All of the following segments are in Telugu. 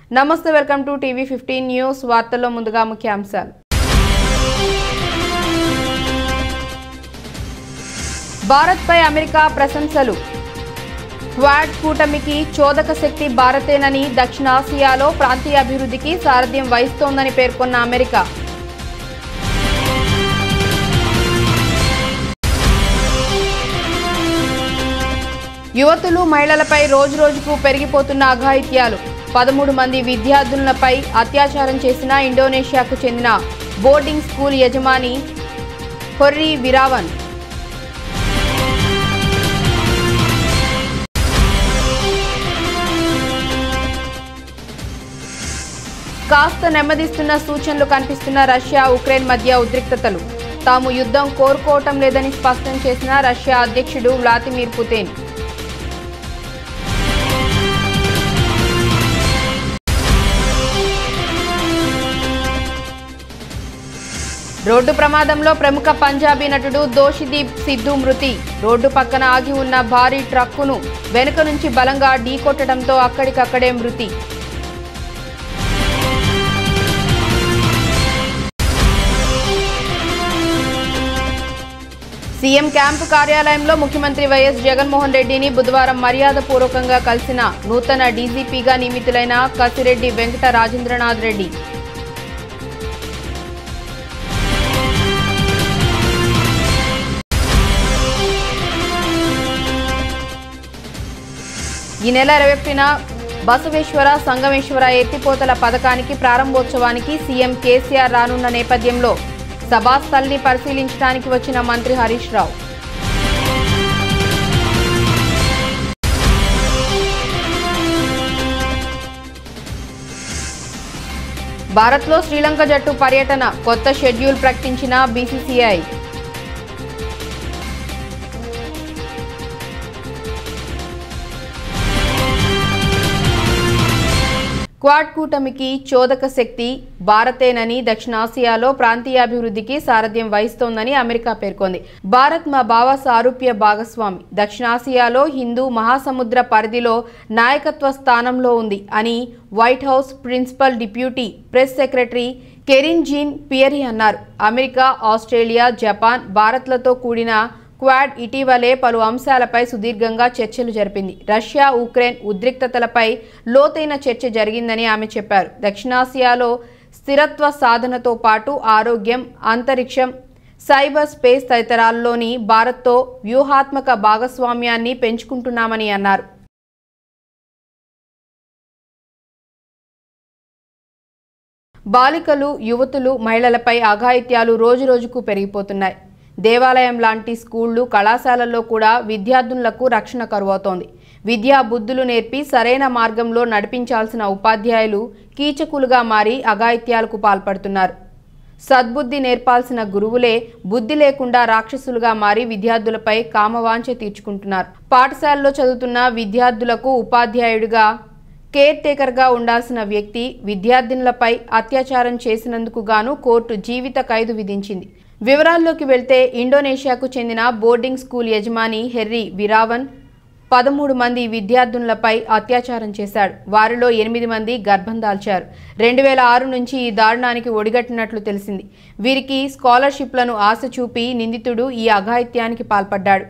నమస్తే welcome to TV fifteen news వార్తల్లో ముందుగా ముఖ్యాంశాలు భారత్పై అమెరికా ప్రశంసలు క్వాడ్ కూటమికి చోదక శక్తి భారతేనని దక్షిణాసియాలో ప్రాంతీయ అభివృద్ధికి సారథ్యం వహిస్తోందని పేర్కొన్న అమెరికా యువతులు మహిళలపై రోజురోజుకు పెరిగిపోతున్న అఘాయిత్యాలు పదమూడు మంది విద్యార్థులపై అత్యాచారం చేసిన ఇండోనేషియాకు చెందిన బోర్డింగ్ స్కూల్ యజమాని హొర్రీ విరావన్ కాస్త నెమ్మదిస్తున్న సూచనలు కనిపిస్తున్న రష్యా ఉక్రెయిన్ మధ్య ఉద్రిక్తతలు తాము యుద్ధం కోరుకోవటం లేదని స్పష్టం చేసిన రష్యా అధ్యక్షుడు వ్లాదిమిర్ పుతిన్ రోడ్డు ప్రమాదంలో ప్రముఖ పంజాబీ నటుడు దోషిదీప్ సిద్ధు మృతి రోడ్డు పక్కన ఆగి ఉన్న భారీ ట్రక్కును వెనుక నుంచి బలంగా ఢీకొట్టడంతో అక్కడికక్కడే మృతి సీఎం క్యాంపు కార్యాలయంలో ముఖ్యమంత్రి వైఎస్ జగన్మోహన్ రెడ్డిని బుధవారం మర్యాదపూర్వకంగా కలిసిన నూతన డీజీపీగా నియమితులైన కసిరెడ్డి వెంకట రాజేంద్రనాథ్ రెడ్డి ఈ నెల ఇరవై ఒకటిన బసవేశ్వర సంగమేశ్వర ఎత్తిపోతల పథకానికి ప్రారంభోత్సవానికి సీఎం కేసీఆర్ రానున్న నేపథ్యంలో సభాస్థల్ని పరిశీలించడానికి వచ్చిన మంత్రి హరీష్ రావు భారత్లో శ్రీలంక జట్టు పర్యటన కొత్త షెడ్యూల్ ప్రకటించిన బీసీసీఐ క్వాడ్ కూటమికి చోదక శక్తి భారతేనని దక్షిణాసియాలో ప్రాంతీయాభివృద్ధికి సారథ్యం వహిస్తోందని అమెరికా పేర్కొంది భారత్ మా భావ సారూప్య భాగస్వామి దక్షిణాసియాలో హిందూ మహాసముద్ర పరిధిలో నాయకత్వ స్థానంలో ఉంది అని White House principal deputy press secretary Karine Jean Pierre అన్నారు అమెరికా ఆస్ట్రేలియా జపాన్ భారత్లతో కూడిన క్వాడ్ ఇటీవలే పలు అంశాలపై సుదీర్ఘంగా చర్చలు జరిపింది రష్యా ఉక్రెయిన్ ఉద్రిక్తతలపై లోతైన చర్చ జరిగిందని ఆమె చెప్పారు దక్షిణాసియాలో స్థిరత్వ సాధనతో పాటు ఆరోగ్యం అంతరిక్షం సైబర్ స్పేస్ తదితరాల్లోని భారత్తో వ్యూహాత్మక భాగస్వామ్యాన్ని పెంచుకుంటున్నామని అన్నారు బాలికలు యువతులు మహిళలపై అఘాయిత్యాలు రోజురోజుకు పెరిగిపోతున్నాయి దేవాలయం లాంటి స్కూళ్లు కళాశాలల్లో కూడా విద్యార్థులకు రక్షణ కరువవుతోంది విద్యా బుద్ధులు నేర్పి సరైన మార్గంలో నడిపించాల్సిన ఉపాధ్యాయులు కీచకులుగా మారి అఘాయిత్యాలకు పాల్పడుతున్నారు సద్బుద్ధి నేర్పాల్సిన గురువులే బుద్ధి లేకుండా రాక్షసులుగా మారి విద్యార్థులపై కామవాంఛ తీర్చుకుంటున్నారు పాఠశాలలో చదువుతున్న విద్యార్థులకు ఉపాధ్యాయుడిగా కేర్ టేకర్గా ఉండాల్సిన వ్యక్తి విద్యార్థినులపై అత్యాచారం చేసినందుకు గాను కోర్టు జీవిత ఖైదు విధించింది వివరాల్లోకి వెళ్తే ఇండోనేషియాకు చెందిన బోర్డింగ్ స్కూల్ యజమాని హెర్రీ విరావన్ పదమూడు మంది విద్యార్థులపై అత్యాచారం చేశాడు వారిలో ఎనిమిది మంది గర్భం దాల్చారు రెండు వేల ఆరు నుంచి ఈ దారుణానికి ఒడిగట్టినట్లు తెలిసింది వీరికి స్కాలర్షిప్లను ఆశ చూపి నిందితుడు ఈ అఘాయిత్యానికి పాల్పడ్డాడు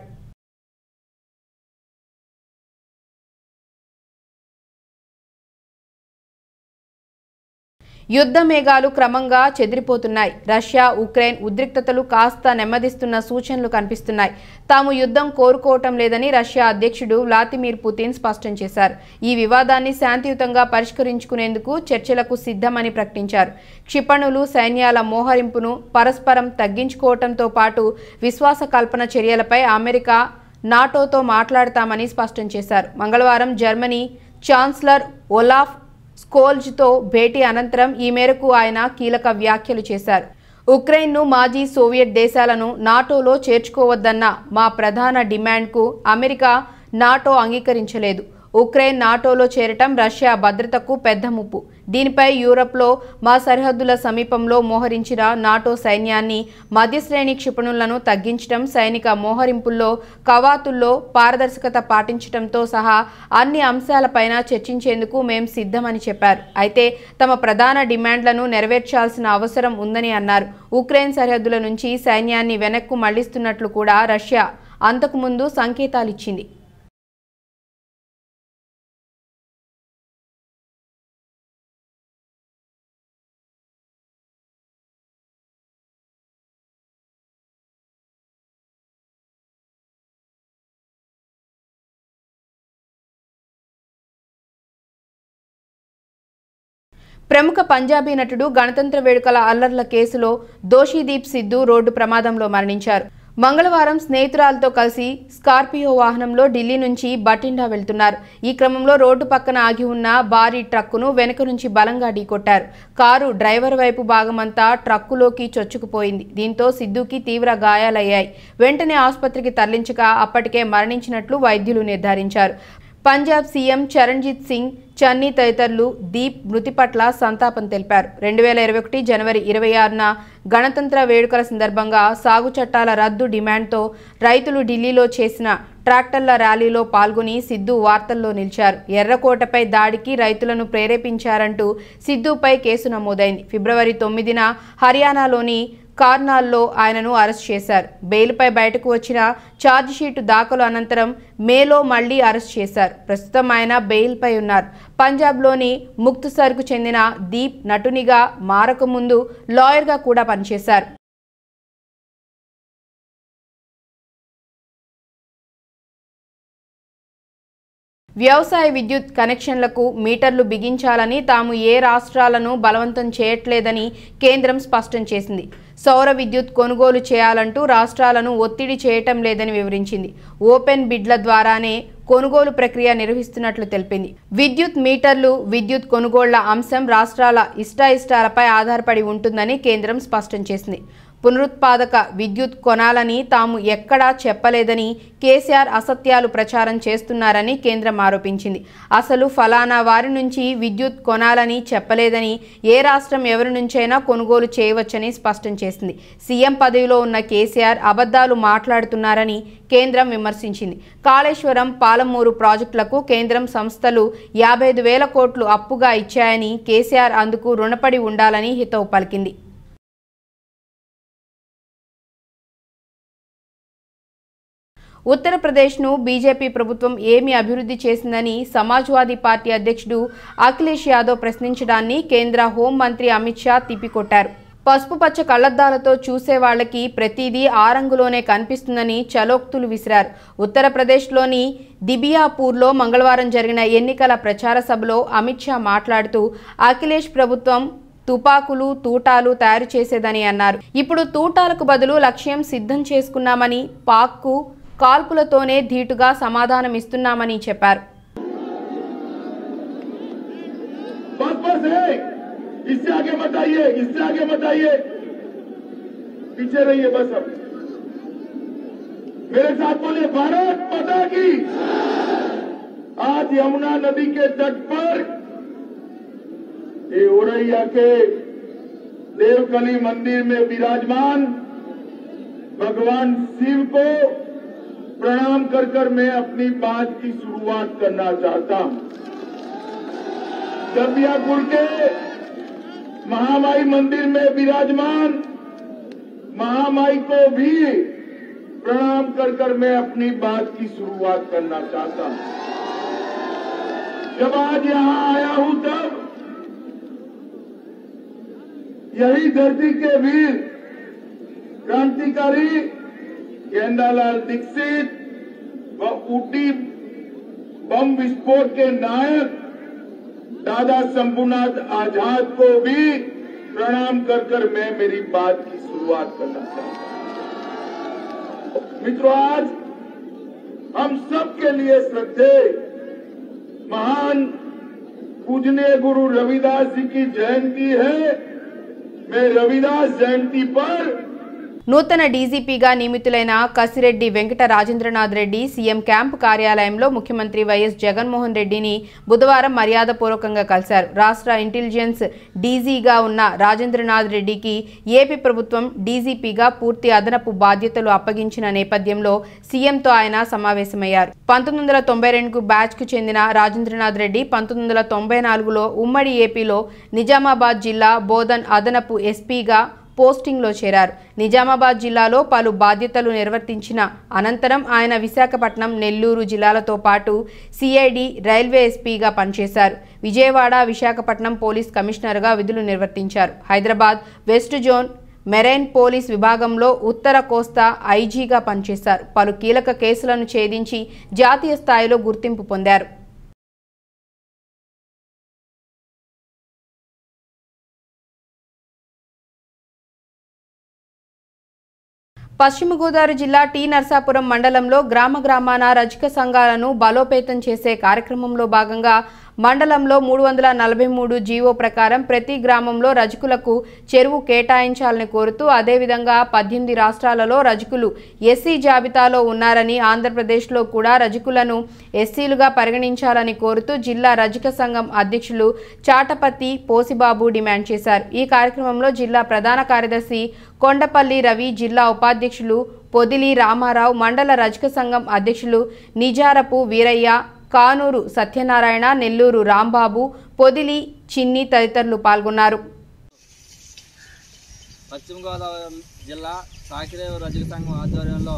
యుద్ధ మేఘాలు క్రమంగా చెదిరిపోతున్నాయి రష్యా ఉక్రెయిన్ ఉద్రిక్తతలు కాస్త నెమ్మదిస్తున్న సూచనలు కనిపిస్తున్నాయి తాము యుద్ధం కోరుకోవటం లేదని రష్యా అధ్యక్షుడు వ్లాదిమిర్ పుతిన్ స్పష్టం చేశారు ఈ వివాదాన్ని శాంతియుతంగా పరిష్కరించుకునేందుకు చర్చలకు సిద్ధమని ప్రకటించారు క్షిపణులు సైన్యాల మోహరింపును పరస్పరం తగ్గించుకోవటంతో పాటు విశ్వాస కల్పన చర్యలపై అమెరికా నాటోతో మాట్లాడతామని స్పష్టం చేశారు మంగళవారం జర్మనీ ఛాన్సలర్ ఒలాఫ్ స్కోల్జ్తో భేటీ అనంతరం ఈ మేరకు ఆయన కీలక వ్యాఖ్యలు చేశారు ఉక్రెయిన్ను మాజీ సోవియట్ దేశాలను నాటోలో చేర్చుకోవద్దన్న మా ప్రధాన డిమాండ్కు అమెరికా నాటో అంగీకరించలేదు ఉక్రెయిన్ నాటోలో చేరటం రష్యా భద్రతకు పెద్ద ముప్పు దీనిపై యూరప్లో మా సరిహద్దుల సమీపంలో మోహరించిన నాటో సైన్యాన్ని మధ్యశ్రేణి క్షిపణులను తగ్గించడం సైనిక మోహరింపుల్లో కవాతుల్లో పారదర్శకత పాటించడంతో సహా అన్ని అంశాలపైన చర్చించేందుకు మేం సిద్ధమని చెప్పారు అయితే తమ ప్రధాన డిమాండ్లను నెరవేర్చాల్సిన అవసరం ఉందని అన్నారు ఉక్రెయిన్ సరిహద్దుల నుంచి సైన్యాన్ని వెనక్కు మళ్లిస్తున్నట్లు కూడా రష్యా అంతకుముందు సంకేతాలిచ్చింది ప్రముఖ పంజాబీ నటుడు గణతంత్ర వేడుకల అల్లర్ల కేసులో దోషిదీప్ సిద్ధు రోడ్డు ప్రమాదంలో మరణించారు మంగళవారం స్నేహితురాలతో కలిసి స్కార్పియో వాహనంలో ఢిల్లీ నుంచి బటిండా వెళ్తున్నారు ఈ క్రమంలో రోడ్డు పక్కన ఆగి ఉన్న భారీ ట్రక్కును వెనుక నుంచి బలంగా ఢీకొట్టారు కారు డ్రైవర్ వైపు భాగమంతా ట్రక్కులోకి చొచ్చుకుపోయింది దీంతో సిద్ధుకి తీవ్ర గాయాలయ్యాయి వెంటనే ఆసుపత్రికి తరలించగా అప్పటికే మరణించినట్లు వైద్యులు నిర్ధారించారు పంజాబ్ సీఎం చరణ్జీత్ సింగ్ చన్నీ తదితరులు దీప్ మృతి పట్ల సంతాపం తెలిపారు రెండు వేల ఇరవై ఒకటి జనవరి ఇరవై ఆరున గణతంత్ర వేడుకల సందర్భంగా సాగు చట్టాల రద్దు డిమాండ్తో రైతులు ఢిల్లీలో చేసిన ట్రాక్టర్ల ర్యాలీలో పాల్గొని సిద్ధు వార్తల్లో నిలిచారు ఎర్రకోటపై దాడికి రైతులను ప్రేరేపించారంటూ సిద్ధుపై కేసు నమోదైంది ఫిబ్రవరి తొమ్మిదిన హర్యానాలోని కార్నాల్లో ఆయనను అరెస్ట్ చేశారు బెయిల్పై బయటకు వచ్చిన ఛార్జిషీటు దాఖలు అనంతరం మేలో మళ్లీ అరెస్ట్ చేశారు ప్రస్తుతం ఆయన బెయిల్పై ఉన్నారు పంజాబ్లోని ముక్తుసర్కు చెందిన దీప్ నటునిగా మారకముందు లాయర్గా కూడా పనిచేశారు వ్యవసాయ విద్యుత్ కనెక్షన్లకు మీటర్లు బిగించాలని తాము ఏ రాష్ట్రాలను బలవంతం చేయట్లేదని కేంద్రం స్పష్టం చేసింది సౌర విద్యుత్ కొనుగోలు చేయాలంటూ రాష్ట్రాలను ఒత్తిడి చేయటం లేదని వివరించింది ఓపెన్ బిడ్ల ద్వారానే కొనుగోలు ప్రక్రియ నిర్వహిస్తున్నట్లు తెలిపింది విద్యుత్ మీటర్లు విద్యుత్ కొనుగోళ్ల అంశం రాష్ట్రాల ఇష్టాయిష్టాలపై ఆధారపడి ఉంటుందని కేంద్రం స్పష్టం చేసింది పునరుత్పాదక విద్యుత్ కొనాలని తాము ఎక్కడా చెప్పలేదని కేసీఆర్ అసత్యాలు ప్రచారం చేస్తున్నారని కేంద్రం ఆరోపించింది అసలు ఫలానా వారి నుంచి విద్యుత్ కొనాలని చెప్పలేదని ఏ రాష్ట్రం ఎవరి నుంచైనా కొనుగోలు చేయవచ్చని స్పష్టం చేసింది సీఎం పదవిలో ఉన్న కేసీఆర్ అబద్ధాలు మాట్లాడుతున్నారని కేంద్రం విమర్శించింది కాళేశ్వరం పాలమూరు ప్రాజెక్టులకు కేంద్రం సంస్థలు యాభై ఐదు వేల కోట్లు అప్పుగా ఇచ్చాయని కేసీఆర్ అందుకు రుణపడి ఉండాలని హితవు పలికింది ఉత్తరప్రదేశ్ను బీజేపీ ప్రభుత్వం ఏమి అభివృద్ధి చేసిందని సమాజ్వాదీ పార్టీ అధ్యక్షుడు అఖిలేష్ యాదవ్ ప్రశ్నించడాన్ని కేంద్ర హోంమంత్రి అమిత్ షా తిప్పికొట్టారు పసుపు పచ్చ కళ్లద్దాలతో చూసే వాళ్ళకి ప్రతిదీ ఆ రంగులోనే కనిపిస్తుందని చలోక్తులు విసిరారు ఉత్తరప్రదేశ్లోని దిబియాపూర్లో మంగళవారం జరిగిన ఎన్నికల ప్రచార సభలో అమిత్ షా మాట్లాడుతూ అఖిలేష్ ప్రభుత్వం తుపాకులు తూటాలు తయారు చేసేదని అన్నారు ఇప్పుడు తూటాలకు బదులు లక్ష్యం సిద్ధం చేసుకున్నామని పాక్కు కాల్పులతోనే ధీటుగా సమాధానం ఇస్తున్నామని చెప్పారు बस बस है इससे आगे मत आइए इससे आगे मत आइए पीछे रहिए बस अब मेरे साथ बोलिए भारत माता की आज यमुना नदी के तट पर ये उड़ैया के देवकली मंदिर में विराजमान भगवान शिव को प्रणाम कर कर मैं अपनी बात की शुरुआत करना चाहता हूं दबियापुर के महामाई मंदिर में विराजमान महामाई को भी प्रणाम कर कर मैं अपनी बात की शुरुआत करना चाहता हूं जब आज यहां आया हूं तब यही धरती के वीर क्रांतिकारी गेंदालाल दीक्षित व ऊटी बम विस्फोट के नायक दादा शंभुनाथ आजाद को भी प्रणाम कर कर मैं मेरी बात की शुरुआत करना चाहता हूं मित्रों आज हम सबके लिए श्रद्धे महान पूजनीय गुरु रविदास जी की जयंती है मैं रविदास जयंती पर నూతన డీజీపీగా నియమితులైన కసిరెడ్డి వెంకట రాజేంద్రనాథ్ రెడ్డి సీఎం క్యాంపు కార్యాలయంలో ముఖ్యమంత్రి వైఎస్ జగన్మోహన్ రెడ్డిని బుధవారం మర్యాదపూర్వకంగా కలిశారు రాష్ట్ర ఇంటెలిజెన్స్ డీజీగా ఉన్న రాజేంద్రనాథ్ రెడ్డికి ఏపీ ప్రభుత్వం డీజీపీగా పూర్తి అదనపు బాధ్యతలు అప్పగించిన నేపథ్యంలో సీఎంతో ఆయన సమావేశమయ్యారు పంతొమ్మిది వందల తొంభై రెండుకు బ్యాచ్కు చెందిన రాజేంద్రనాథ్ రెడ్డి పంతొమ్మిది వందల తొంభై నాలుగులో ఉమ్మడి ఏపీలో నిజామాబాద్ జిల్లా బోధన్ అదనపు ఎస్పీగా పోస్టింగ్లో చేరారు నిజామాబాద్ జిల్లాలో పలు బాధ్యతలు నిర్వర్తించిన అనంతరం ఆయన విశాఖపట్నం నెల్లూరు జిల్లాలతో పాటు సిఐడి రైల్వే ఎస్పీగా పనిచేశారు విజయవాడ విశాఖపట్నం పోలీస్ కమిషనర్గా విధులు నిర్వర్తించారు Hyderabad west zone marine police విభాగంలో ఉత్తర కోస్తా ఐజీగా పనిచేశారు పలు కీలక కేసులను ఛేదించి జాతీయ స్థాయిలో గుర్తింపు పొందారు పశ్చిమ గోదావరి జిల్లా టి నర్సాపురం మండలంలో గ్రామ గ్రామాన రజక సంఘాలను బలోపేతం చేసే కార్యక్రమంలో భాగంగా మండలంలో మూడు వందల నలభై మూడు జీవో ప్రకారం ప్రతి గ్రామంలో రజకులకు చెరువు కేటాయించాలని కోరుతూ అదేవిధంగా పద్దెనిమిది రాష్ట్రాలలో రజకులు ఎస్సీ జాబితాలో ఉన్నారని ఆంధ్రప్రదేశ్లో కూడా రజకులను ఎస్సీలుగా పరిగణించాలని కోరుతూ జిల్లా రజక సంఘం అధ్యక్షులు చాటపత్తి పోసిబాబు డిమాండ్ చేశారు ఈ కార్యక్రమంలో జిల్లా ప్రధాన కార్యదర్శి కొండపల్లి రవి జిల్లా ఉపాధ్యక్షులు పొదిలి రామారావు మండల రజక సంఘం అధ్యక్షులు నిజారపు వీరయ్య కానూరు సత్యనారాయణ నెల్లూరు రాంబాబు పొదిలి చిన్ని తదితరులు పాల్గొన్నారు పశ్చిమ గోదావరి జిల్లా సాకిరేవు రజక సంఘం ఆధ్వర్యంలో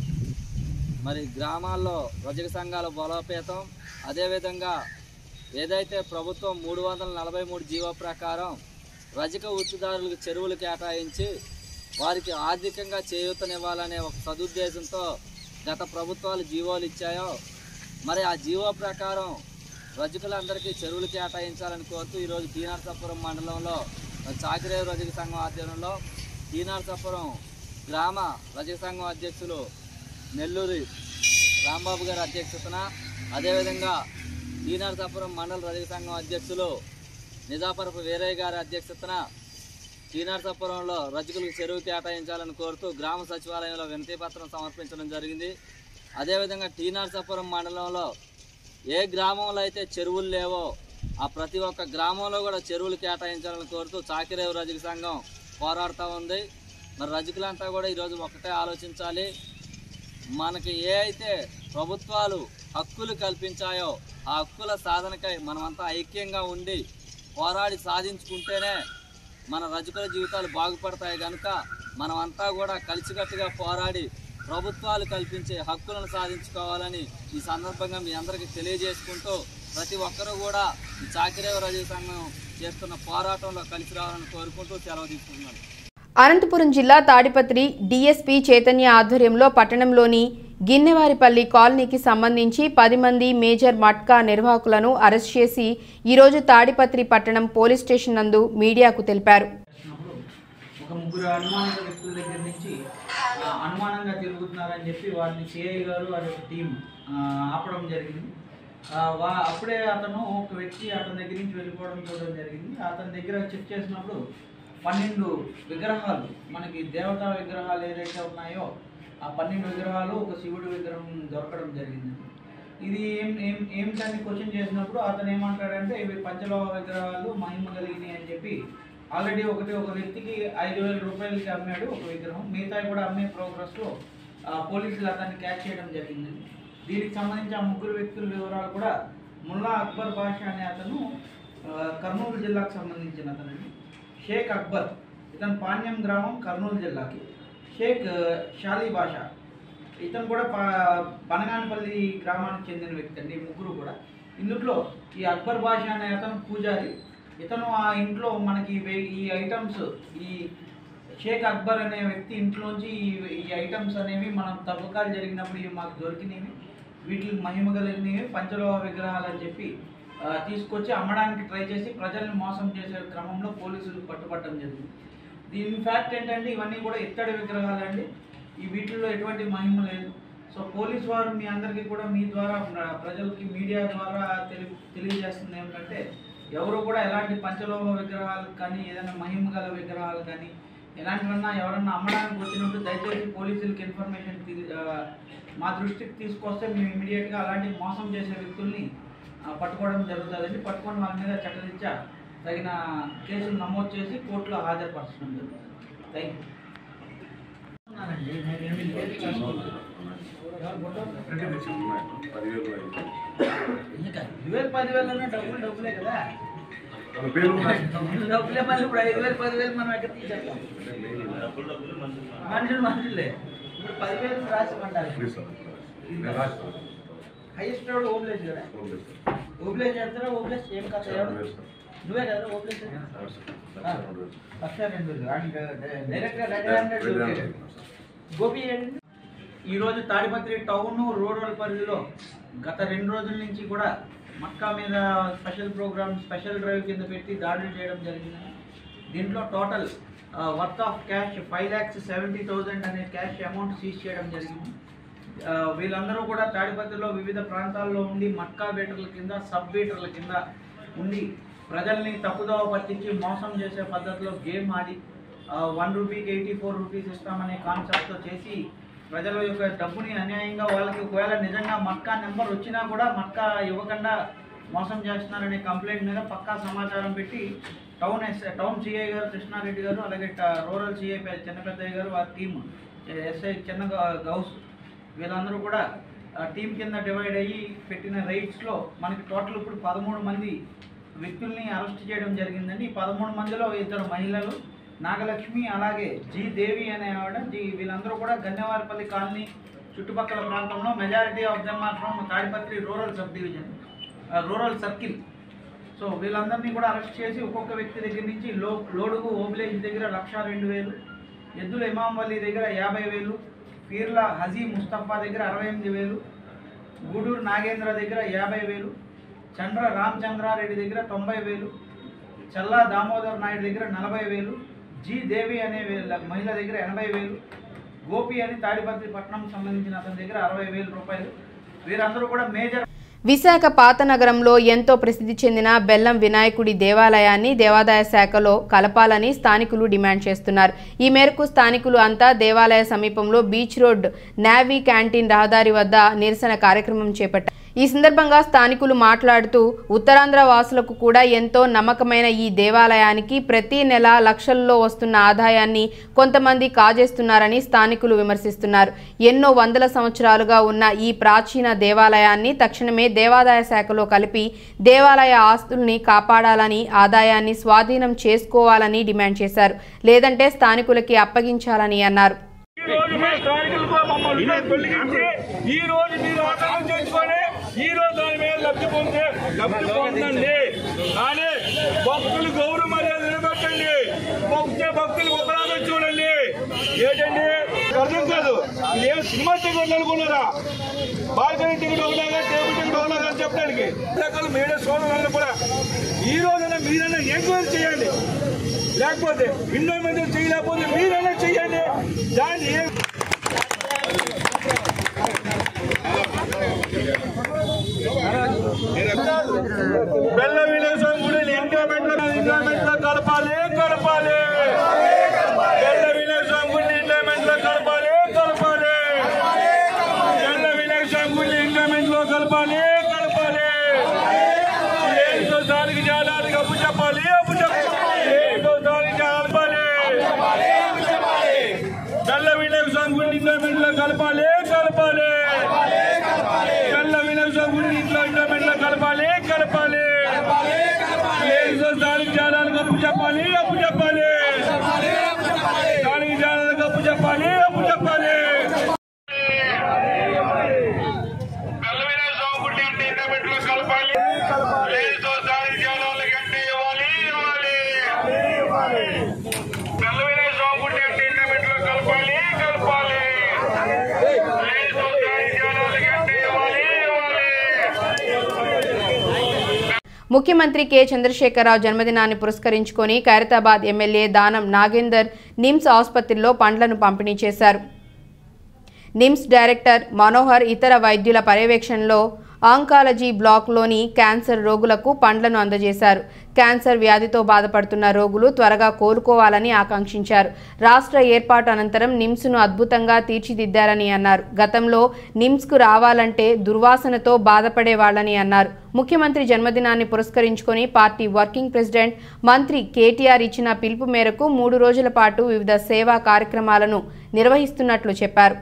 మరి గ్రామాల్లో రజక సంఘాల బలోపేతం అదేవిధంగా ఏదైతే ప్రభుత్వం మూడు వందల నలభై మూడు జీవో ప్రకారం రజక వృత్తిదారులకు చెరువులు కేటాయించి వారికి ఆర్థికంగా చేయూతనివ్వాలనే ఒక సదుద్దేశంతో గత ప్రభుత్వాలు జీవోలు ఇచ్చాయో మరి ఆ జీవో ప్రకారం రజకులందరికీ చెరువులు కేటాయించాలని కోరుతూ ఈరోజు టీనర్సాపురం మండలంలో చాకిరేవు రజక సంఘం ఆధ్వర్యంలో టీనర్సాపురం గ్రామ రజక సంఘం అధ్యక్షులు నెల్లూరి రాంబాబు గారి అధ్యక్షతన అదేవిధంగా టీనర్సాపురం మండల రజక సంఘం అధ్యక్షులు నిజాపరపు వీరయ్య గారి అధ్యక్షతన టీనర్సాపురంలో రజకులకు చెరువు కేటాయించాలని కోరుతూ గ్రామ సచివాలయంలో వినతి పత్రం సమర్పించడం జరిగింది అదేవిధంగా టీనర్సాపురం మండలంలో ఏ గ్రామంలో అయితే చెరువులు లేవో ఆ ప్రతి ఒక్క గ్రామంలో కూడా చెరువులు కేటాయించాలని కోరుతూ చాకిరేవు రజక సంఘం పోరాడుతూ ఉంది మరి రజకులంతా కూడా ఈరోజు ఒకటే ఆలోచించాలి మనకి ఏ అయితే ప్రభుత్వాలు హక్కులు కల్పించాయో ఆ హక్కుల సాధనకై మనమంతా ఐక్యంగా ఉండి పోరాడి సాధించుకుంటేనే మన రజకుల జీవితాలు బాగుపడతాయి కనుక మనమంతా కూడా కలిసికట్టుగా పోరాడి ప్రభుత్వాలు కల్పించే హక్కులను సాధించుకోవాలని ఈ సందర్భంగా మీ అందరికీ తెలియజేసుకుంటూ ప్రతి ఒక్కరూ కూడా ఈ చాకిరేవ రజక సంఘం చేస్తున్న పోరాటంలో కలిసి రావాలని కోరుకుంటూ సెలవు తీసుకుంటున్నాను అనంతపురం జిల్లా తాడిపత్రి డీఎస్పీ చైతన్య ఆధ్వర్యంలో పట్టణంలోని గిన్నెవారిపల్లి కాలనీకి సంబంధించి పది మంది మేజర్ మట్కా నిర్వాహకులను అరెస్ట్ చేసి ఈరోజు తాడిపత్రి పట్టణం పోలీస్ స్టేషన్ నందు మీడియాకు తెలిపారు చేసినప్పుడు ఒక ముగ్గురు అనుమానిత వ్యక్తుల దగ్గర నుంచి ఆ, అనుమానంగా తిరుగుతున్నారని చెప్పి వారిని సిఐ గారు వారి యొక్క టీం ఆ, ఆపడం జరిగింది ఆ, వా అప్పుడే అతను ఒక వ్యక్తి అతని దగ్గర నుంచి వెళ్ళిపోవడం చూడడం జరిగింది అతని దగ్గర చెక్ చేసినప్పుడు పన్నెండు విగ్రహాలు మనకి దేవతా విగ్రహాలు ఏదైతే ఉన్నాయో ఆ పన్నెండు విగ్రహాలు ఒక శివుడి విగ్రహం దొరకడం జరిగింది ఇది ఏం ఏం ఏమిటని క్వశ్చన్ చేసినప్పుడు అతను ఏమంటాడంటే ఇవి పంచలోహ విగ్రహాలు మహిమ కలిగినాయి అని చెప్పి ఆల్రెడీ ఒకటి ఒక వ్యక్తికి ఐదు వేల రూపాయలకి అమ్మాడు ఒక విగ్రహం మిగతాయి కూడా అమ్మే ప్రోగ్రెస్లో పోలీసులు అతన్ని క్యాచ్ చేయడం జరిగింది దీనికి సంబంధించి ఆ ముగ్గురు వ్యక్తుల వివరాలు కూడా ముల్లా అక్బర్ బాషా అనే అతను ఆ, కర్నూలు జిల్లాకు సంబంధించిన అతనండి షేక్ అక్బర్ ఇతను పాణ్యం గ్రామం కర్నూలు జిల్లాకి షేక్ ఆ, షాలీ బాషా ఇతను కూడా పా బనగానపల్లి గ్రామానికి చెందిన వ్యక్తి అండి ఈ ముగ్గురు కూడా ఇందులో ఈ అక్బర్ బాషా అనే అతను పూజారి ఇతను ఆ ఇంట్లో మనకి వే- ఈ ఐటమ్స్ ఈ షేక్ అక్బర్ అనే వ్యక్తి ఇంట్లోంచి ఈ ఈ ఐటమ్స్ అనేవి మనం తవ్వకాలు జరిగినప్పుడు ఇవి మాకు దొరికినవి వీటికి మహిమ కలిగినవి పంచలోహ విగ్రహాలు అని చెప్పి ఆ, తీసుకొచ్చి అమ్మడానికి ట్రై చేసి ప్రజల్ని మోసం చేసే క్రమంలో పోలీసులు పట్టుపట్టడం జరిగింది దీని ఫ్యాక్ట్ ఏంటంటే ఇవన్నీ కూడా ఇత్తడి విగ్రహాలు అండి ఈ వీటిల్లో ఎటువంటి మహిమ లేదు సో పోలీస్ వారు మీ అందరికీ కూడా మీ ద్వారా ప్ర- ప్రజలకి మీడియా ద్వారా తెలి తెలియజేస్తుంది ఏమిటంటే ఎవరు కూడా ఎలాంటి పంచలోహ విగ్రహాలు కానీ ఏదైనా మహిమ గల విగ్రహాలు కానీ ఎలాంటివన్నా ఎవరన్నా అమ్మడానికి వచ్చినప్పుడు దయచేసి పోలీసులకి ఇన్ఫర్మేషన్ తీ- ఆ, మా దృష్టికి తీసుకొస్తే మేము ఇమీడియట్గా అలాంటి మోసం చేసే వ్యక్తుల్ని ఆ, పట్టుకోవడం జరుగుతుందండి పట్టుకొని వాళ్ళ మీద చట్టరీత్యా తగిన కేసులు నమోదు చేసి కోర్టులో హాజరుపరచడం జరుగుతుంది థ్యాంక్ యూ ఉన్నానండి, నేను ఏమీ లేదు చేసుకుంటున్నాను. ఎవరు ఫోటో? ఇంకా ఐదు వేలు పదివేలు డబ్బులు డబ్బులే కదా డబ్బులే మళ్ళీ ఇప్పుడు ఐదు వేలు పదివేలు మనం ఎక్కడ తీసేస్తాం మనుషులు మనుషులే ఇప్పుడు పదివేలు రాసిమంటారు హైయెస్ట్ రోడ్ ఓబ్లేజ్ కదా ఓబ్లేజ్ చేస్తారా ఓబ్లేజ్ ఏం కథ ఎవరు? నువ్వే కదా ఓబ్లేజ్ లక్ష రెండు వేలు అండ్ డైరెక్ట్గా రెడ్ హండ్రెడ్ గోపి ఏంటి? ఈరోజు తాడిపత్రి టౌన్ రూరల్ పరిధిలో గత రెండు రోజుల నుంచి కూడా మక్కా మీద స్పెషల్ ప్రోగ్రామ్ స్పెషల్ డ్రైవ్ కింద పెట్టి దాడులు చేయడం జరిగింది దీంట్లో total worth of cash five lakhs seventy thousand అనే క్యాష్ అమౌంట్ సీజ్ చేయడం జరిగింది ఆ, వీళ్ళందరూ కూడా తాడిపత్రిలో వివిధ ప్రాంతాల్లో ఉండి మక్కా బీటర్ల కింద సబ్ బీటర్ల కింద ఉండి ప్రజల్ని తప్పుదోవ పట్టించి మోసం చేసే పద్ధతిలో గేమ్ ఆడి వన్ రూపీకి ఎయిటీ ఫోర్ రూపీస్ ఇస్తామనే కాన్సెప్ట్తో చేసి ప్రజల యొక్క డబ్బుని అన్యాయంగా వాళ్ళకి ఒకవేళ నిజంగా మక్కా నెంబర్ వచ్చినా కూడా మక్కా ఇవ్వకుండా మోసం చేస్తున్నారనే కంప్లైంట్ మీద పక్కా సమాచారం పెట్టి టౌన్ ఎస్ టౌన్ సిఐ గారు కృష్ణారెడ్డి గారు అలాగే ట- రూరల్ సిఐ చిన్న పెద్దయ్య గారు వారి టీం ఎస్ఐ చిన్న గ- గౌస్ వీళ్ళందరూ కూడా ఆ టీం కింద డివైడ్ అయ్యి పెట్టిన రైడ్స్లో మనకి టోటల్ ఇప్పుడు పదమూడు మంది వ్యక్తుల్ని అరెస్ట్ చేయడం జరిగిందండి ఈ పదమూడు మందిలో ఇద్దరు మహిళలు నాగలక్ష్మి అలాగే జి దేవి అనే ఆవిడ జీ వీళ్ళందరూ కూడా గన్నెవారిపల్లి కాలనీ చుట్టుపక్కల ప్రాంతంలో majority of them are from Tadipatri rural sub division rural circle so వీళ్ళందరినీ కూడా అరెస్ట్ చేసి ఒక్కొక్క వ్యక్తి దగ్గర నుంచి లో లోడుగు ఓబిలేజ్ దగ్గర లక్ష రెండు వేలు ఎద్దుల ఇమాంవల్లి దగ్గర యాభై వేలు పీర్ల హజీ ముస్తఫా దగ్గర అరవై ఎనిమిది వేలు గూడూరు నాగేంద్ర దగ్గర యాభై వేలు చంద్ర రామచంద్రారెడ్డి దగ్గర తొంభై వేలు చల్లా దామోదర్ నాయుడు దగ్గర నలభై వేలు జి దేవి అనే వీళ్ళ మహిళ దగ్గర ఎనభై వేలు గోపి అని తాడిపత్రి పట్టణం సంబంధించిన అతని దగ్గర అరవై వేల రూపాయలు వీరందరూ కూడా మేజర్ విశాఖ పాత నగరంలో ఎంతో ప్రసిద్ధి చెందిన బెల్లం వినాయకుడి దేవాలయాన్ని దేవాదాయ శాఖలో కలపాలని స్థానికులు డిమాండ్ చేస్తున్నారు ఈ మేరకు స్థానికులు అంతా దేవాలయ సమీపంలో బీచ్ రోడ్ నావీ క్యాంటీన్ రహదారి వద్ద నిరసన కార్యక్రమం చేపట్టారు ఈ సందర్భంగా స్థానికులు మాట్లాడుతూ ఉత్తరాంధ్ర వాసులకు కూడా ఎంతో నమ్మకమైన ఈ దేవాలయానికి ప్రతి నెల లక్షల్లో వస్తున్న ఆదాయాన్ని కొంతమంది కాజేస్తున్నారని స్థానికులు విమర్శిస్తున్నారు ఎన్నో వందల సంవత్సరాలుగా ఉన్న ఈ ప్రాచీన దేవాలయాన్ని తక్షణమే దేవాదాయ శాఖలో కలిపి దేవాలయ ఆస్తుల్ని కాపాడాలని ఆదాయాన్ని స్వాధీనం చేసుకోవాలని డిమాండ్ చేశారు లేదంటే స్థానికులకి అప్పగించాలని అన్నారు ఈ రోజు మీ స్థానికులకు మమ్మల్ని తొలగించి ఈ రోజు మీరు ఆక్రమణ చేసుకొని ఈ రోజు దాని మీద లబ్ధి పొందే లబ్ధి పొందండి కానీ భక్తులు గౌరవ మర్యాద నిలబెట్టండి భక్తే భక్తులు ఒకలాగా చూడండి ఏంటండి అర్థం కాదు ఇది ఏం సినిమా టికెట్ అనుకున్నారా బాల్కనీ టికెట్ ఒకలాగా టేబుల్ టికెట్ ఒకలాగా అని చెప్పడానికి రకాల మీడియా సోదరులను కూడా ఈ రోజున మీరైనా ఎంక్వైరీ చేయండి లేకపోతే ఎన్నో మంది చేయలేకపోతే మీరైనా చెయ్యండి దాన్ని ఏ- బెల్ల విలేసం గుడిని ఎండోమెంట్ ఎండోమెంట్ లో కలపాలి కలపాలి బెల్ల విలేసం గుడిని ఎండోమెంట్ లో కలపాలి కలపాలి బెల్ల విలేసం గుడిని ఎండోమెంట్ లో కలపాలి కలపాలి ఏంటో దానికి జాలానికి అప్పు చెప్పాలి అప్పు చెప్పాలి ఏంటో దానికి కలపాలి బెల్ల విలేసం గుడిని ఎండోమెంట్ లో కలపాలి కలపాలి బెల్ల విలేసం గుడిని ఇంట్లో ఎండోమెంట్ లో కలపాలి కలపాలి ఏంటో దానికి జాలానికి అప్పు చెప్పాలి అప్పు చెప్పాలి దానికి జాలానికి అప్పు చెప్పాలి అప్పు చెప్పాలి ముఖ్యమంత్రి కె చంద్రశేఖరరావు జన్మదినాన్ని పురస్కరించుకొని ఖైరతాబాద్ ఎమ్మెల్యే దానం నాగేందర్ నిమ్స్ ఆసుపత్రిలో పండ్లను పంపిణీ చేశారు నిమ్స్ డైరెక్టర్ మనోహర్ ఇతర వైద్యుల పర్యవేక్షణలో ఆంకాలజీ బ్లాక్లోని క్యాన్సర్ రోగులకు పండ్లను అందజేశారు క్యాన్సర్ వ్యాధితో బాధపడుతున్న రోగులు త్వరగా కోలుకోవాలని ఆకాంక్షించారు రాష్ట్ర ఏర్పాటు అనంతరం నిమ్స్ను అద్భుతంగా తీర్చిదిద్దారని అన్నారు గతంలో నిమ్స్కు రావాలంటే దుర్వాసనతో బాధపడేవాళ్లని అన్నారు ముఖ్యమంత్రి జన్మదినాన్ని పురస్కరించుకొని పార్టీ వర్కింగ్ ప్రెసిడెంట్ మంత్రి కేటీఆర్ ఇచ్చిన పిలుపు మేరకు మూడు రోజుల పాటు వివిధ సేవా కార్యక్రమాలను నిర్వహిస్తున్నట్లు చెప్పారు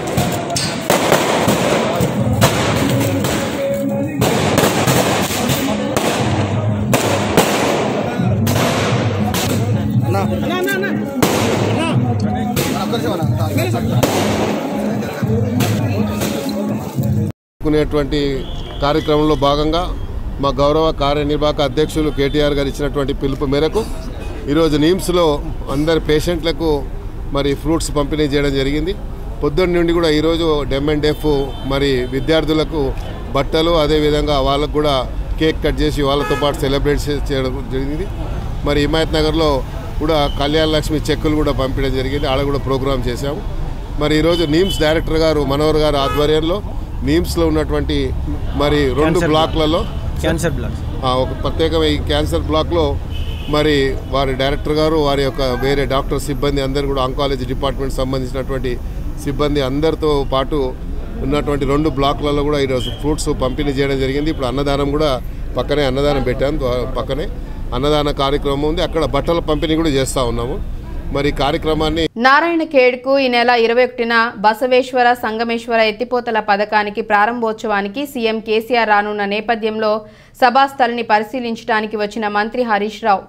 కునేటువంటి కార్యక్రమంలో భాగంగా మా గౌరవ కార్యనిర్వాహక అధ్యక్షులు కేటీఆర్ గారు ఇచ్చినటువంటి పిలుపు మేరకు ఈరోజు నిమ్స్లో అందరి పేషెంట్లకు మరి ఫ్రూట్స్ పంపిణీ చేయడం జరిగింది పొద్దున్న నుండి కూడా ఈరోజు డెమ్ అండ్ డెఫ్ మరి విద్యార్థులకు బట్టలు అదేవిధంగా వాళ్ళకు కూడా కేక్ కట్ చేసి వాళ్ళతో పాటు సెలబ్రేట్ చే- చేయడం జరిగింది మరి హిమాయత్ నగర్లో కూడా కళ్యాణ లక్ష్మి చెక్కులు కూడా పంపించడం జరిగింది ఆడ కూడా ప్రోగ్రామ్ చేశాము మరి ఈరోజు నీమ్స్ డైరెక్టర్ గారు మనోహర్ గారు ఆధ్వర్యంలో నీమ్స్లో ఉన్నటువంటి మరి రెండు బ్లాక్లలో క్యాన్సర్ బ్లాక్ ఆ, ఒక ప్రత్యేకమైన ఈ క్యాన్సర్ బ్లాక్లో మరి వారి డైరెక్టర్ గారు వారి యొక్క వేరే డాక్టర్ సిబ్బంది అందరు కూడా ఆంకాలజీ డిపార్ట్మెంట్ సంబంధించినటువంటి సిబ్బంది అందరితో పాటు ఉన్నటువంటి రెండు బ్లాక్లలో కూడా ఈరోజు ఫ్రూట్స్ పంపిణీ చేయడం జరిగింది ఇప్పుడు అన్నదానం కూడా పక్కనే అన్నదానం పెట్టాం ద్వా- పక్కనే అన్నదాన కార్యక్రమం ఉంది అక్కడ బట్టల పంపిణీ కూడా చేస్తూ ఉన్నాము మరి ఈ కార్యక్రమాన్ని నారాయణ ఖేడ్కు ఈ నెల ఇరవై ఒకటిన బసవేశ్వర సంగమేశ్వర ఎత్తిపోతల పథకానికి ప్రారంభోత్సవానికి సీఎం కేసీఆర్ రానున్న నేపథ్యంలో సభాస్థలిని పరిశీలించడానికి వచ్చిన మంత్రి హరీష్ రావు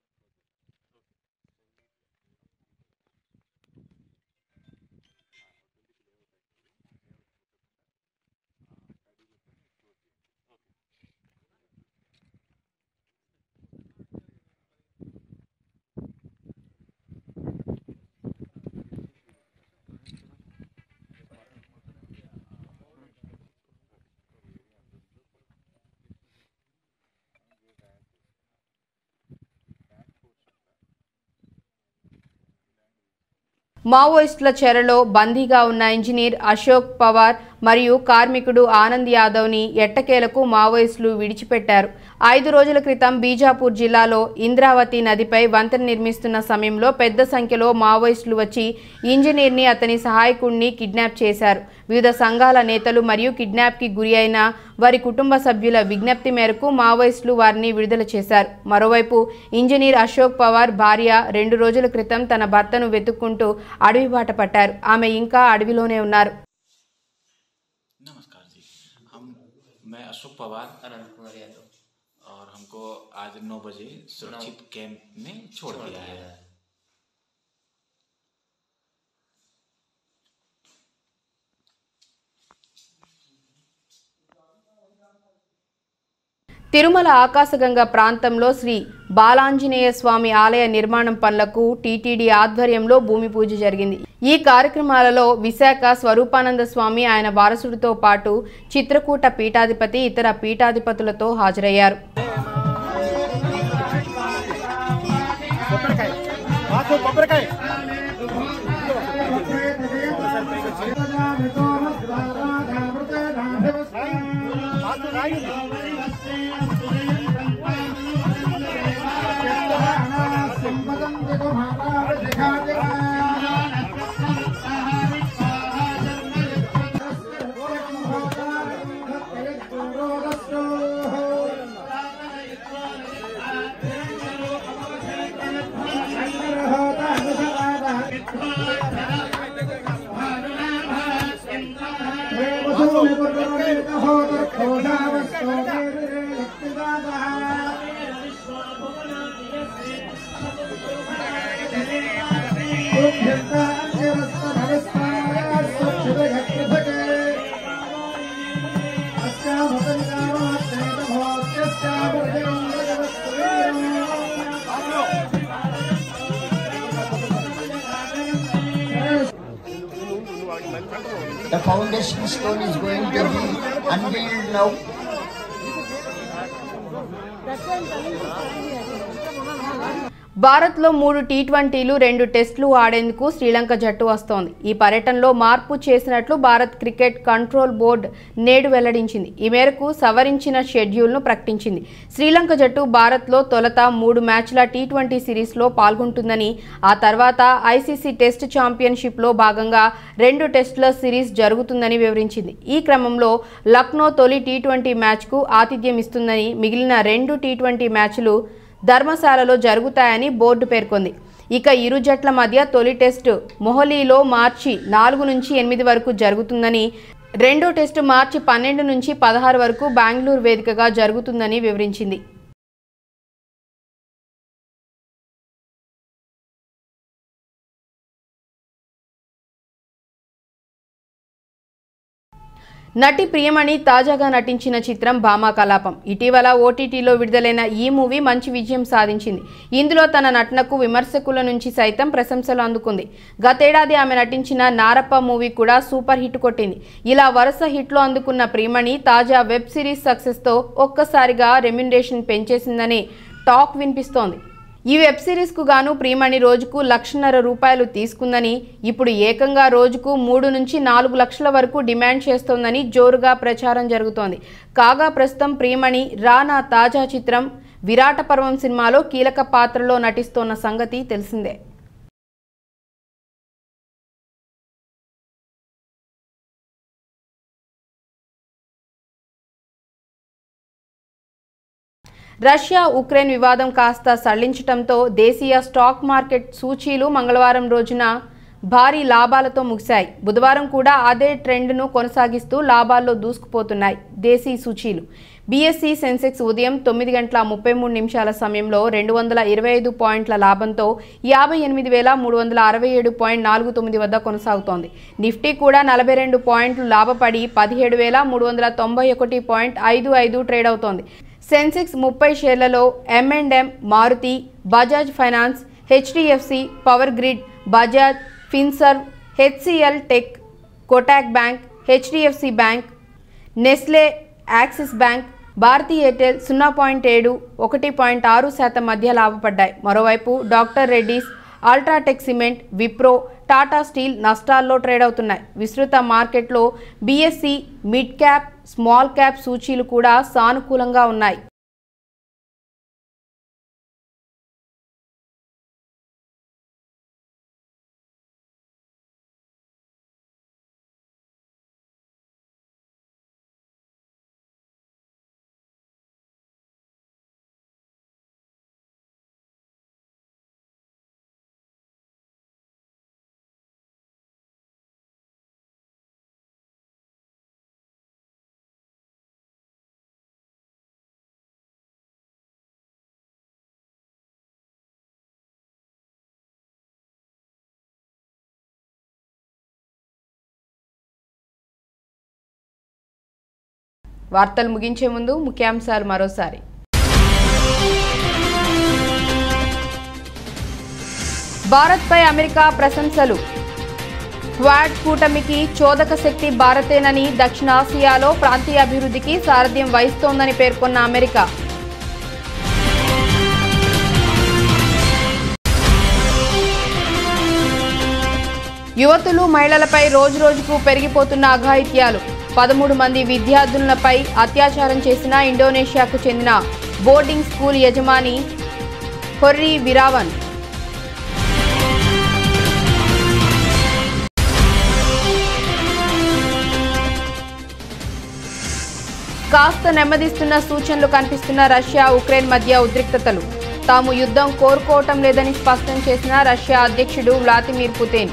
మావోయిస్టుల చెరలో బందీగా ఉన్న ఇంజనీర్ అశోక్ పవార్ మరియు కార్మికుడు ఆనంద్ యాదవ్ని ఎట్టకేలకు మావోయిస్టులు విడిచిపెట్టారు ఐదు రోజుల క్రితం బీజాపూర్ జిల్లాలో ఇంద్రావతి నదిపై వంతెన నిర్మిస్తున్న సమయంలో పెద్ద సంఖ్యలో మావోయిస్టులు వచ్చి ఇంజనీర్ని అతని సహాయకుడిని కిడ్నాప్ చేశారు వివిధ సంఘాల నేతలు మరియు కిడ్నాప్కి గురి అయిన వారి కుటుంబ సభ్యుల విజ్ఞప్తి మేరకు మావోయిస్టులు వారిని విడుదల చేశారు మరోవైపు ఇంజనీర్ అశోక్ పవార్ భార్య రెండు రోజుల క్రితం తన భర్తను వెతుక్కుంటూ అడవి బాట పట్టారు ఆమె ఇంకా అడవిలోనే ఉన్నారు नमस्कार जी हम मैं अशोक पवार अनंत कुमार यादव और हमको आज नौ बजे सुरक्षित कैंप में छोड़ दिया है తిరుమల ఆకాశగంగా ప్రాంతంలో శ్రీ బాలాంజనేయ స్వామి ఆలయ నిర్మాణం పనులకు టీటీడీ ఆధ్వర్యంలో భూమి పూజ జరిగింది ఈ కార్యక్రమాలలో విశాఖ స్వరూపానంద స్వామి ఆయన వారసుడితో పాటు చిత్రకూట పీఠాధిపతి ఇతర పీఠాధిపతులతో హాజరయ్యారు The foundation stone is going to be unveiled now. భారత్లో మూడు టీ ట్వంటీలు రెండు టెస్టులు ఆడేందుకు శ్రీలంక జట్టు వస్తోంది ఈ పర్యటనలో మార్పు చేసినట్లు భారత్ క్రికెట్ కంట్రోల్ బోర్డు నేడు వెల్లడించింది ఈ మేరకు సవరించిన షెడ్యూల్ను ప్రకటించింది శ్రీలంక జట్టు భారత్లో తొలుత మూడు మ్యాచ్ల టీ ట్వంటీ సిరీస్లో పాల్గొంటుందని ఆ తర్వాత ఐసీసీ టెస్ట్ ఛాంపియన్షిప్లో భాగంగా రెండు టెస్టుల సిరీస్ జరుగుతుందని వివరించింది ఈ క్రమంలో లక్నో తొలి టీ ట్వంటీ మ్యాచ్కు ఆతిథ్యం ఇస్తుందని మిగిలిన రెండు టీ ట్వంటీ మ్యాచ్లు ధర్మశాలలో జరుగుతాయని బోర్డు పేర్కొంది ఇక ఇరు జట్ల మధ్య తొలి టెస్టు మొహలీలో మార్చి నాలుగు నుంచి ఎనిమిది వరకు జరుగుతుందని రెండో టెస్టు మార్చి పన్నెండు నుంచి పదహారు వరకు బెంగళూరు వేదికగా జరుగుతుందని వివరించింది నటి ప్రియమణి తాజాగా నటించిన చిత్రం భామా కలాపం ఇటీవల ఓటీటీలో విడుదలైన ఈ మూవీ మంచి విజయం సాధించింది ఇందులో తన నటనకు విమర్శకుల నుంచి సైతం ప్రశంసలు అందుకుంది గతేడాది ఆమె నటించిన నారప్ప మూవీ కూడా సూపర్ హిట్ కొట్టింది ఇలా వరుస హిట్లు అందుకున్న ప్రియమణి తాజా వెబ్ సిరీస్ సక్సెస్తో ఒక్కసారిగా రెమ్యునరేషన్ పెంచేసిందనే టాక్ వినిపిస్తోంది ఈ వెబ్ సిరీస్కు గాను ప్రియమణి రోజుకు లక్షన్నర రూపాయలు తీసుకుందని ఇప్పుడు ఏకంగా రోజుకు మూడు నుంచి నాలుగు లక్షల వరకు డిమాండ్ చేస్తోందని జోరుగా ప్రచారం జరుగుతోంది కాగా ప్రస్తుతం ప్రియమణి రానా తాజా చిత్రం విరాట పర్వం సినిమాలో కీలక పాత్రలో నటిస్తోన్న సంగతి తెలిసిందే రష్యా ఉక్రెయిన్ వివాదం కాస్త సడలించడంతో దేశీయ స్టాక్ మార్కెట్ సూచీలు మంగళవారం రోజున భారీ లాభాలతో ముగిశాయి బుధవారం కూడా అదే ట్రెండ్ను కొనసాగిస్తూ లాభాల్లో దూసుకుపోతున్నాయి దేశీ సూచీలు బీఎస్సీ సెన్సెక్స్ ఉదయం తొమ్మిది గంటల ముప్పై మూడు నిమిషాల సమయంలో రెండు వందల ఇరవై ఐదు పాయింట్ల లాభంతో యాభై ఎనిమిది వేల మూడు వందల అరవై ఏడు పాయింట్ నాలుగు తొమ్మిది వద్ద కొనసాగుతోంది నిఫ్టీ కూడా నలభై రెండు పాయింట్లు లాభపడి పదిహేడు వేల మూడు వందల తొంభై ఒకటి పాయింట్ ఐదు ఐదు ట్రేడ్ అవుతోంది సెన్సెక్స్ ముప్పై షేర్లలో M and M Maruti Bajaj finance HDFC power grid Bajaj Finserv HCL tech Kotak bank HDFC bank Nestle Axis bank Bharti Airtel సున్నా పాయింట్ ఏడు ఒకటి పాయింట్ ఆరు శాతం మధ్య లాభపడ్డాయి మరోవైపు doctor Reddy's UltraTech cement Wipro Tata steel నష్టాల్లో ట్రేడ్ అవుతున్నాయి విస్తృత మార్కెట్లో BSE mid cap small cap సూచీలు కూడా సానుకూలంగా ఉన్నాయి వార్తలు ముగించే ముందు ముఖ్యాంశాలు మరోసారి భారత్పై అమెరికా ప్రశంసలు క్వాడ్ కూటమికి చోదక శక్తి భారతేనని దక్షిణాసియాలో ప్రాంతీయ అభివృద్ధికి సారథ్యం వహిస్తోందని పేర్కొన్న అమెరికా యువతులు మహిళలపై రోజురోజుకు పెరిగిపోతున్న అఘాయిత్యాలు పదమూడు మంది విద్యార్థులపై అత్యాచారం చేసిన ఇండోనేషియాకు చెందిన బోర్డింగ్ స్కూల్ యజమాని హొర్రీ విరావన్ కాస్త నెమ్మదిస్తున్న సూచనలు కనిపిస్తున్న రష్యా ఉక్రెయిన్ మధ్య ఉద్రిక్తతలు తాము యుద్ధం కోరుకోవటం లేదని స్పష్టం చేసిన రష్యా అధ్యక్షుడు వ్లాదిమిర్ పుతిన్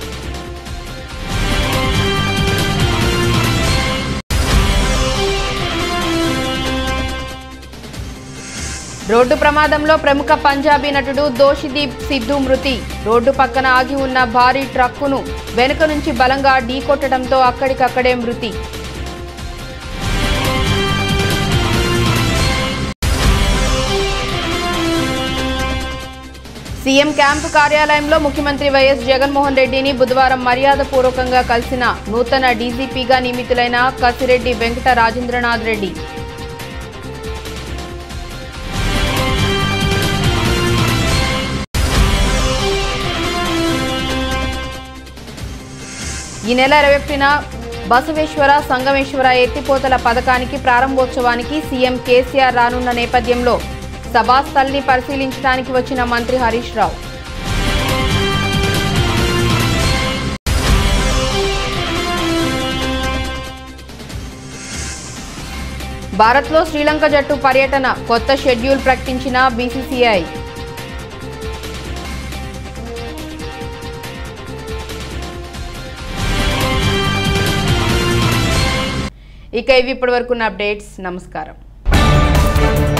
రోడ్డు ప్రమాదంలో ప్రముఖ పంజాబీ నటుడు దోషిదీప్ సిద్ధు మృతి రోడ్డు పక్కన ఆగి ఉన్న భారీ ట్రక్కును వెనుక నుంచి బలంగా ఢీకొట్టడంతో అక్కడికక్కడే మృతి సీఎం క్యాంపు కార్యాలయంలో ముఖ్యమంత్రి వైఎస్ జగన్మోహన్ రెడ్డిని బుధవారం మర్యాదపూర్వకంగా కలిసిన నూతన డీజీపీగా నియమితులైన కసిరెడ్డి వెంకట రాజేంద్రనాథ్ రెడ్డి ఈ నెల ఇరవై ఒకటిన బసవేశ్వర సంగమేశ్వర ఎత్తిపోతల పథకానికి ప్రారంభోత్సవానికి సీఎం కేసీఆర్ రానున్న నేపథ్యంలో సభాస్థల్ని పరిశీలించడానికి వచ్చిన మంత్రి హరీష్ రావు భారత్లో శ్రీలంక జట్టు పర్యటన కొత్త షెడ్యూల్ ప్రకటించిన బీసీసీఐ ఇక ఇవి ఇప్పటివరకున్న అప్డేట్స్ నమస్కారం